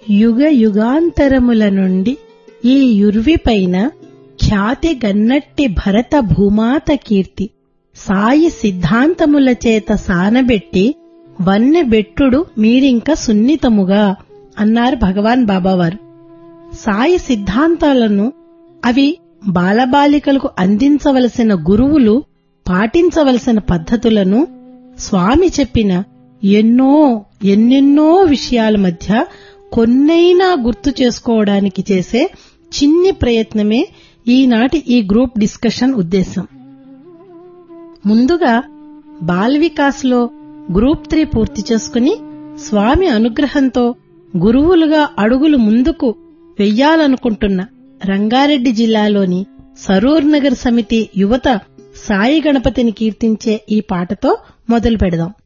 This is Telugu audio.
యుగ యుగాంతరముల నుండి ఈ యుర్విపైన ఖ్యాతి గన్నట్టి భరత భూమాత కీర్తి సాయి సిద్ధాంతముల చేత సానబెట్టి వన్నెబెట్టుడు మీరింక సున్నితముగా అన్నారు భగవాన్ బాబావారు సాయి సిద్ధాంతాలను అవి బాలబాలికలకు అందించవలసిన గురువులు పాటించవలసిన పద్ధతులను స్వామి చెప్పిన ఎన్నో ఎన్నెన్నో విషయాల మధ్య కొన్నైనా గుర్తు చేసుకోవడానికి చేసే చిన్ని ప్రయత్నమే ఈనాటి ఈ గ్రూప్ డిస్కషన్ ఉద్దేశం ముందుగా బాల్ వికాస్లో గ్రూప్ త్రీ పూర్తి చేసుకుని స్వామి అనుగ్రహంతో గురువులుగా అడుగులు ముందుకు వెయ్యాలనుకుంటున్న రంగారెడ్డి జిల్లాలోని సరూర్ నగర్ సమితి యువత సాయి గణపతిని కీర్తించే ఈ పాటతో మొదలు పెడదాం